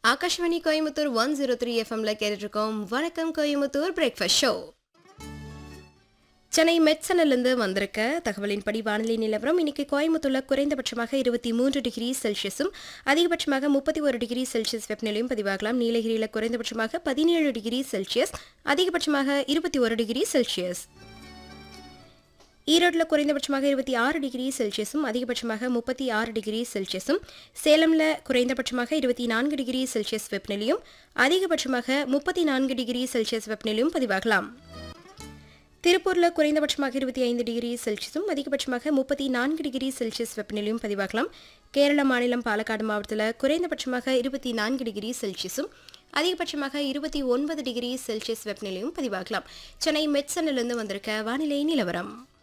Akashvani Coimbatore one zero three எஃப்எம்ல கேட்டுட்ருக்கோம் வணக்கம் கோயம்புத்தூர் பிரேக்ஃபாஸ்ட் ஷோ சென்னை மெட்சனிலிருந்து வந்திருக்க தகவலின்படி வானிலை நிலவரம் இன்னைக்கு கோயம்புத்தூர்ல குறைந்தபட்சமாக இருபத்தி மூன்று டிகிரி செல்சியஸும் அதிகபட்சமாக முப்பத்தி ஒரு டிகிரி செல்சியஸ் வெப்பநிலையும் பதிவாகலாம் நீலகிரியில் குறைந்தபட்சமாக பதினேழு டிகிரி செல்சியஸ் அதிகபட்சமாக இருபத்தி ஒரு டிகிரி செல்சியஸ் ஈரோட்டில் குறைந்தபட்சமாக இருபத்தி ஆறு டிகிரி செல்சியஸும் அதிகபட்சமாக முப்பத்தி ஆறு டிகிரி செல்சியஸும் சேலமில் குறைந்தபட்சமாக இருபத்தி நான்கு டிகிரி செல்சியஸ் வெப்பநிலையும் அதிகபட்சமாக முப்பத்தி நான்கு டிகிரி செல்சியஸ் வெப்பநிலையும் பதிவாகலாம் திருப்பூரில் குறைந்தபட்சமாக இருபத்தி ஐந்து டிகிரி செல்சியஸும் அதிகபட்சமாக முப்பத்தி நான்கு டிகிரி செல்சியஸ் வெப்பநிலையும் பதிவாகலாம் கேரள மாநிலம் பாலக்காடு மாவட்டத்தில் குறைந்தபட்சமாக இருபத்தி நான்கு டிகிரி செல்சியஸும் அதிகபட்சமாக இருபத்தி ஒன்பது டிகிரி செல்சியஸ் வெப்பநிலையும் பதிவாகலாம் சென்னை மெட்சனிலிருந்து வந்திருக்க வானிலை நிலவரம்